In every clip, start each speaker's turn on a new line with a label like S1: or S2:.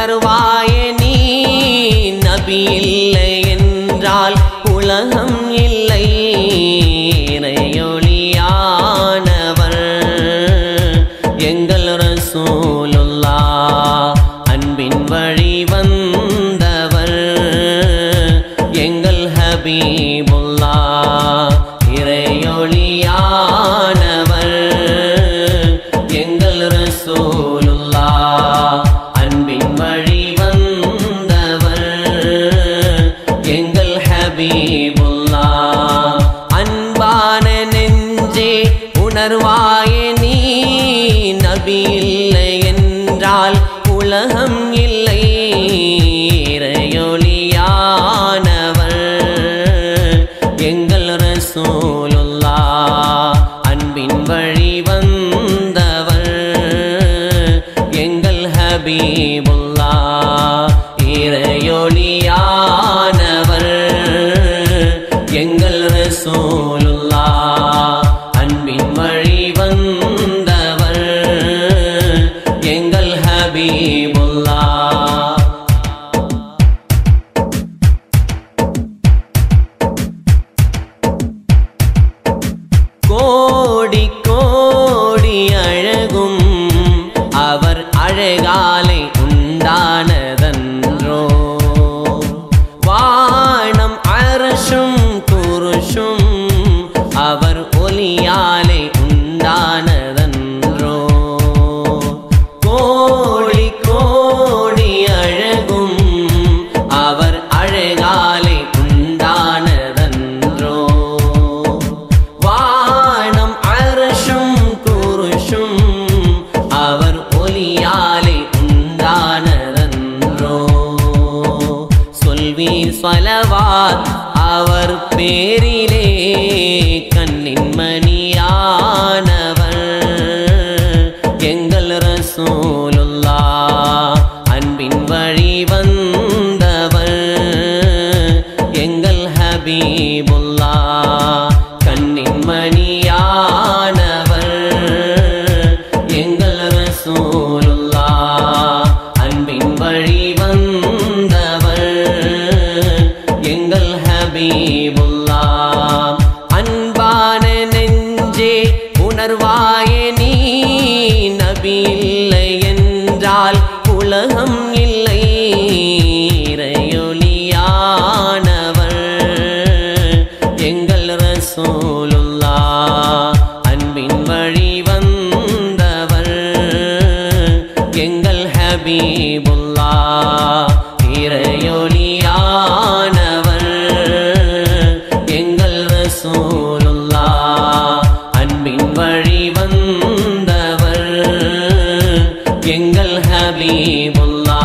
S1: உணர்வாயே நீ நபி இல்லை என்றால் உலகம் இல்லை இறையொளியானவர் எங்கள் ரசூலுல்லா அன்பின் வழி வந்தவர் எங்கள் ஹபீபுல்லா இறையொளியானவர் எங்கள் ரசூலுல்லா அன்பின் வழி வந்தவர் எங்கள் ஹபீபுல்லா அன்பான நெஞ்சே உணர்வாயே நீ நபி இல்லை என்றால் உலகம் இல்லை இறையொளியானவர் எங்கள் ரசூலுல்லா அன்பின் வழி வந்தவர் எங்கள் ஹபீபுல்லா இறையொளியானவர் எங்கள் ரசூலுல்லா அன்பின் வழி வந்தவர் எங்கள் ஹபீபுல்லா கோடி கோடி அழகும் அவர் அழகாலை உண்டானதன்றோ வானம் அரசும் குருஷும் அவர் ஒலியாலை உண்டானதன்றோ கோடி கோடி அழகும் அவர் அழகாலை உண்டானதன்றோ வானம் அரசும் குருஷும் அவர் ஒலியாலை உண்டானதன்றோ சொல்வீர் சொலவாத் அவர் பேரிலே கண்ணின் மணியானவர் எங்கள் ரசூலுல்லா அன்பின் வழி வந்தவர் எங்கள் ஹபீபுல்லா கண்ணின் மணியானவர் எங்கள் ரசூலுல்லா அன்பின் வழி வந்தவர் எங்கள் ஹபீபுல்லா அன்பான நெஞ்சே உணர்வாயே நீ நபி இல்லை என்றால் உலகம் இல்லை இறையொளியானவர் எங்கள் ரசூலுல்லா அன்பின் வழி வந்தவர் எங்கள் ஹபீபுல்லா இறையொளியானவர் எங்கள் ரசூலுல்லா அன்பின் வழி வந்தவர் எங்கள் ஹபீபுல்லா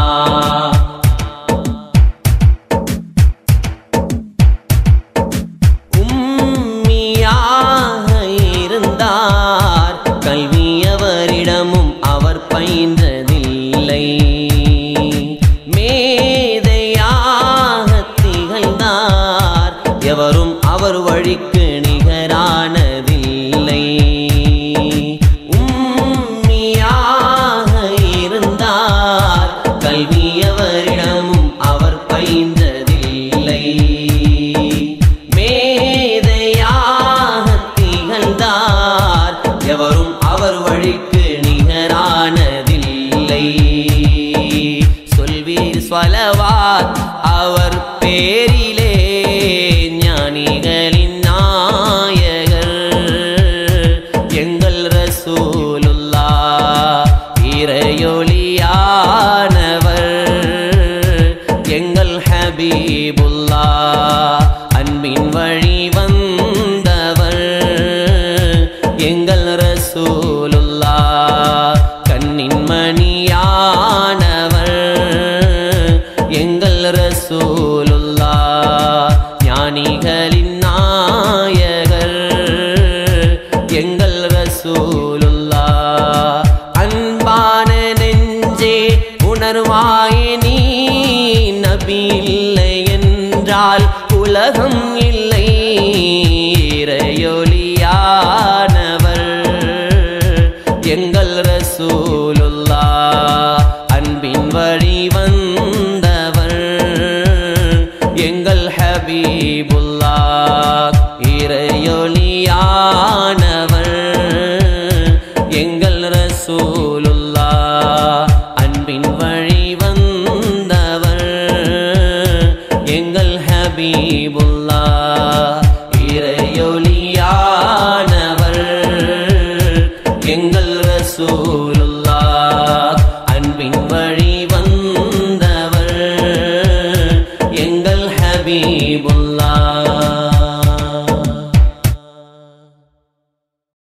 S1: உம்மியாக இருந்தார் கல்வியவரிடமும் அவர் பயின்றதில்லை மேதையாக திகழ்ந்தார் எவரும் அவர் வழிக்கு நிகரானதில்லை உம்மியாக இருந்தார் கல்வியவரிடமும் அவர் பயின்றதில்லை மேதையாக திகழ்ந்தார் எவரும் அவர் வழிக்கு நிகரானதில்லை சொல்வீர் ஸ்வலவாத் அவர் பேரிலே ஞானிகளின் நாயகர் எங்கள் ரசூலுல்லா இறையொளியானவர் எங்கள் ஹபீபுல்லா அன்பின் வழி வந்தவர் எங்கள் ரசூலுல்லா கண்ணின் மணியானவர் எங்கள் ரசூலுல்லா ஞானிகளின் நாயகர் எங்கள் ரசூலுல்லா அன்பான நெஞ்சே உணர்வாயே நீ நபி இல்லை என்றால் உலகம் இல்லை இறையொளியானவர் எங்கள் ரசூலுல்லா அன்பின் வழி வந்த எங்கள் ஹபீபுல்லா இறையொலியானவர் எங்கள் ரசூலுல்லா அன்பின் வழி வந்தவர் எங்கள் ஹபீபுல்லா